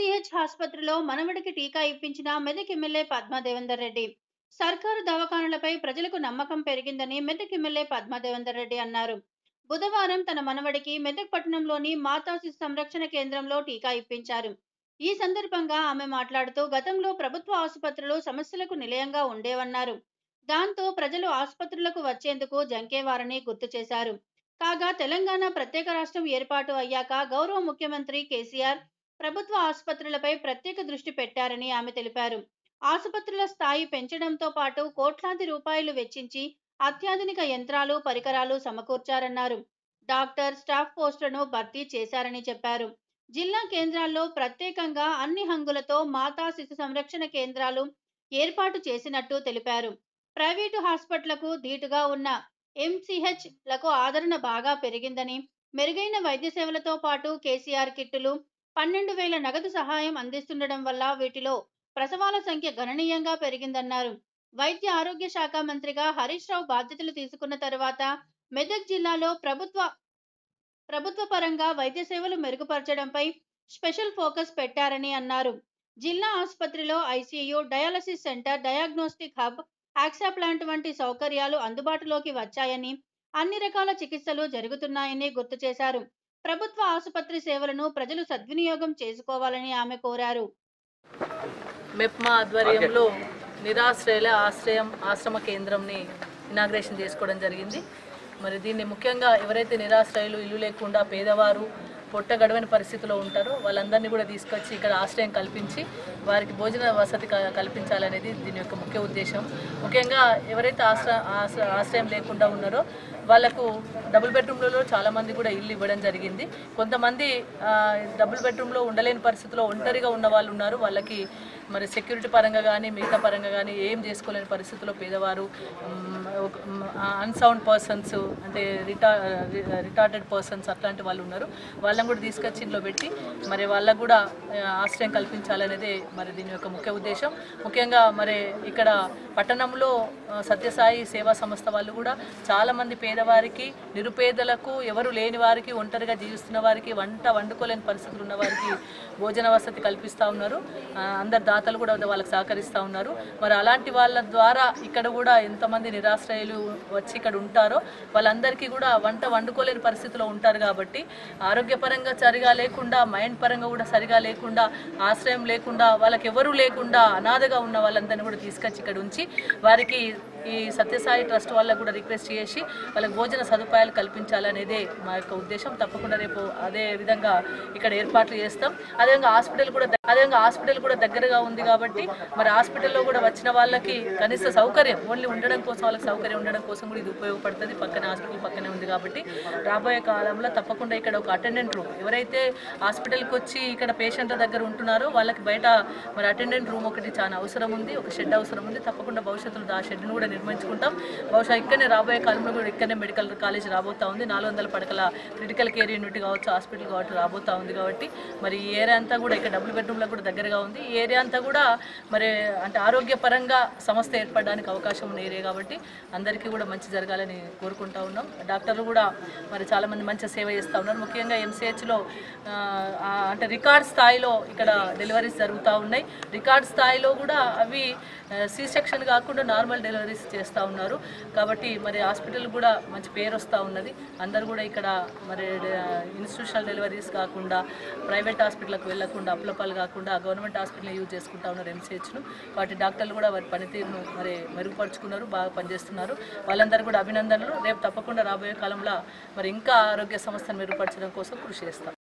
MCh ఆసుపత్రిలో మనవడికి టీకా ఇప్పించిన మెదక్ ఎమ్మెల్యే పద్మా దేవేందర్ రెడ్డి సర్కారు దవాఖానులపై ప్రజలకు నమ్మకం పెరిగిందని మెదక్ ఎమ్మెల్యే పద్మా దేవేందర్ రెడ్డి అన్నారు బుధవారం తన మనవడికి మెదక్ పట్టణంలోని మాతా శిశు సంరక్షణ కేంద్రంలో టీకా ఇప్పించారు ఈ సందర్భంగా ఆమె మాట్లాడుతూ గతంలో ప్రభుత్వ ఆసుపత్రులు సమస్యలకు నిలయంగా ఉండేవన్నారు దాంతో ప్రజలు ఆసుపత్రులకు వచ్చేందుకు జంకేవారని గుర్తు చేశారు కాగా తెలంగాణ ప్రత్యేక రాష్ట్రం ఏర్పాటు అయ్యాక గౌరవ ముఖ్యమంత్రి కేసీఆర్ ప్రభుత్వ ఆసుపత్రులపై ప్రత్యేక దృష్టి పెట్టారని ఆమె తెలిపారు ఆసుపత్రుల స్థాయి పెంచడంతో పాటు కోట్లాది రూపాయలు వెచ్చించి అత్యాధునిక యంత్రాలు పరికరాలు సమకూర్చారన్నారు డాక్టర్ స్టాఫ్ పోస్టులను భర్తీ చేశారని చెప్పారు జిల్లా కేంద్రాల్లో ప్రత్యేకంగా అన్ని హంగులతో మాతా శిశు సంరక్షణ కేంద్రాలు ఏర్పాటు చేసినట్టు తెలిపారు ప్రైవేటు హాస్పిటళ్లకు ధీటుగా ఉన్న ఎంసీహెచ్ లకు ఆదరణ బాగా పెరిగిందని మెరుగైన వైద్య సేవలతో పాటు కేసీఆర్ కిట్టులు పన్నెండు వేల నగదు సహాయం అందిస్తుండడం వల్ల వీటిలో ప్రసవాల సంఖ్య గణనీయంగా పెరిగిందన్నారు వైద్య ఆరోగ్య శాఖ మంత్రిగా హరీష్ రావు బాధ్యతలు తీసుకున్న తర్వాత మెదక్ జిల్లాలో ప్రభుత్వ ప్రభుత్వ పరంగా వైద్య సేవలు మెరుగుపరచడంపై స్పెషల్ ఫోకస్ పెట్టారని అన్నారు జిల్లా ఆసుపత్రిలో ICU dialysis centre diagnostic hub యాక్సా ప్లాంట్ వంటి సౌకర్యాలు అందుబాటులోకి వచ్చాయని అన్ని రకాల చికిత్సలు జరుగుతున్నాయని గుర్తు చేశారు ప్రభుత్వ ఆసుపత్రి సేవలను ప్రజలు సద్వినియోగం చేసుకోవాలని ఆమె కోరారు మెప్మా ఆధ్వర్యంలో నిరాశ్రయుల ఆశ్రయం ఆశ్రమ కేంద్రంని ఇనాగ్రేషన్ చేసుకోవడం జరిగింది మరి దీన్ని ముఖ్యంగా ఎవరైతే నిరాశ్రయులు ఇల్లు లేకుండా పేదవారు పొట్ట గడవని పరిస్థితిలో ఉంటారో వాళ్ళందరినీ కూడా తీసుకొచ్చి ఇక్కడ ఆశ్రయం కల్పించి వారికి భోజన వసతి క- కల్పించాలనేది దీని యొక్క ముఖ్య ఉద్దేశం ముఖ్యంగా ఎవరైతే ఆశ్ర ఆశ్ర ఆశ్రయం లేకుండా ఉన్నారో వాళ్ళకు డబుల్ బెడ్రూమ్లలో చాలామంది కూడా ఇల్లు ఇవ్వడం జరిగింది కొంతమంది ఆ, డబుల్ బెడ్రూమ్లో ఉండలేని పరిస్థితిలో ఒంటరిగా ఉన్న వాళ్ళు ఉన్నారు వాళ్ళకి మరి సెక్యూరిటీ పరంగా కానీ మిగతా పరంగా కానీ ఏం చేసుకోలేని పరిస్థితిలో పేదవారు అన్సౌండ్ పర్సన్స్ అంటే రిటా రిటార్టెడ్ పర్సన్స్ అట్లాంటి వాళ్ళు ఉన్నారు వాళ్ళని కూడా తీసుకొచ్చి ఇంట్లో పెట్టి మరి వాళ్ళకు కూడా ఆ, ఆశ్రయం కల్పించాలనేదే మరి దీని యొక్క ముఖ్య ఉద్దేశం ముఖ్యంగా మరి ఇక్కడ పట్టణంలో ఆ, సత్యసాయి సేవా సంస్థ వాళ్ళు కూడా చాలామంది పేదవారికి నిరుపేదలకు ఎవరు లేని వారికి ఒంటరిగా జీవిస్తున్న వారికి వంట వండుకోలేని పరిస్థితులు ఉన్న వారికి భోజన వసతి కల్పిస్తూ ఉన్నారు ఆ, అందరు దాతలు కూడా వాళ్ళకి సహకరిస్తూ ఉన్నారు మరి అలాంటి వాళ్ళ ద్వారా ఇక్కడ కూడా ఎంతమంది నిరాశ్రయులు వచ్చి ఇక్కడ ఉంటారో వాళ్ళందరికీ కూడా వంట వండుకోలేని పరిస్థితిలో ఉంటారు కాబట్టి ఆరోగ్యపరంగా సరిగా లేకుండా మైండ్ పరంగా కూడా సరిగా లేకుండా ఆశ్రయం లేకుండా వాళ్ళకి ఎవరు లేకుండా అనాథగా ఉన్న వాళ్ళందరినీ కూడా తీసుకొచ్చి ఇక్కడ ఉంచి వారికి ఈ సత్యసాయి ట్రస్ట్ వాళ్ళకు కూడా రిక్వెస్ట్ చేసి వాళ్ళకి భోజన సదుపాయాలు కల్పించాలనేదే మా యొక్క ఉద్దేశం తప్పకుండా రేపు అదే విధంగా ఇక్కడ ఏర్పాట్లు చేస్తాం అదేవిధంగా హాస్పిటల్ కూడా ద- అదేవిధంగా హాస్పిటల్ కూడా దగ్గరగా ఉంది కాబట్టి మరి హాస్పిటల్లో కూడా వచ్చిన వాళ్ళకి కనీస సౌకర్యం ఓన్లీ ఉండడం కోసం వాళ్ళకి సౌకర్యం ఉండడం కోసం కూడా ఇది ఉపయోగపడుతుంది పక్కన హాస్పిటల్ పక్కనే ఉంది కాబట్టి రాబోయే కాలంలో తప్పకుండా ఇక్కడ ఒక అటెండెంట్ రూమ్ ఎవరైతే హాస్పిటల్కి వచ్చి ఇక్కడ పేషెంట్ల దగ్గర ఉంటున్నారో వాళ్ళకి బయట మరి అటెండెంట్ రూమ్ ఒకటి చాలా అవసరం ఉంది ఒక షెడ్ అవసరం ఉంది తప్పకుండా భవిష్యత్తులో ఆ షెడ్ను కూడా నిర్మించుకుంటాం బహుశా ఇక్కడనే రాబోయే కాలంలో కూడా ఇక్కడనే మెడికల్ కాలేజ్ రాబోతా ఉంది నాలుగు వందల పడకల క్రిటికల్ కేర్ యూనిట్ కావచ్చు హాస్పిటల్ కావచ్చు రాబోతా ఉంది కాబట్టి మరి ఈ ఏరియా అంతా కూడా ఇక్కడ డబుల్ బెడ్రూమ్లకు కూడా దగ్గరగా ఉంది ఈ ఏరియా అంతా కూడా మరి అంటే ఆరోగ్యపరంగా సంస్థ ఏర్పడడానికి అవకాశం ఉన్న ఏరియా కాబట్టి అందరికీ కూడా మంచి జరగాలని కోరుకుంటా ఉన్నాం డాక్టర్లు కూడా మరి చాలామంది మంచి సేవ చేస్తూ ఉన్నారు ముఖ్యంగా ఎంసీహెచ్లో అంటే రికార్డ్ స్థాయిలో ఇక్కడ డెలివరీస్ జరుగుతూ ఉన్నాయి రికార్డ్ స్థాయిలో కూడా అవి సి సెక్షన్ కాకుండా నార్మల్ డెలివరీస్ చేస్తూ ఉన్నారు కాబట్టి మరి హాస్పిటల్ కూడా మంచి పేరు వస్తూ ఉన్నది అందరు కూడా ఇక్కడ మరి ఇన్స్టిట్యూషనల్ డెలివరీస్ కాకుండా ప్రైవేట్ హాస్పిటల్కి వెళ్ళకుండా అప్లపాలు కాకుండా గవర్నమెంట్ హాస్పిటల్ యూజ్ చేసుకుంటా ఉన్నారు ఎంసీహెచ్ను వాటి డాక్టర్లు కూడా వారి పనితీరును మరి మెరుగుపరుచుకున్నారు బాగా పనిచేస్తున్నారు వాళ్ళందరూ కూడా అభినందనలు రేపు తప్పకుండా రాబోయే కాలంలో మరి ఇంకా ఆరోగ్య సంస్థను మెరుగుపరచడం కోసం కృషి చేస్తాం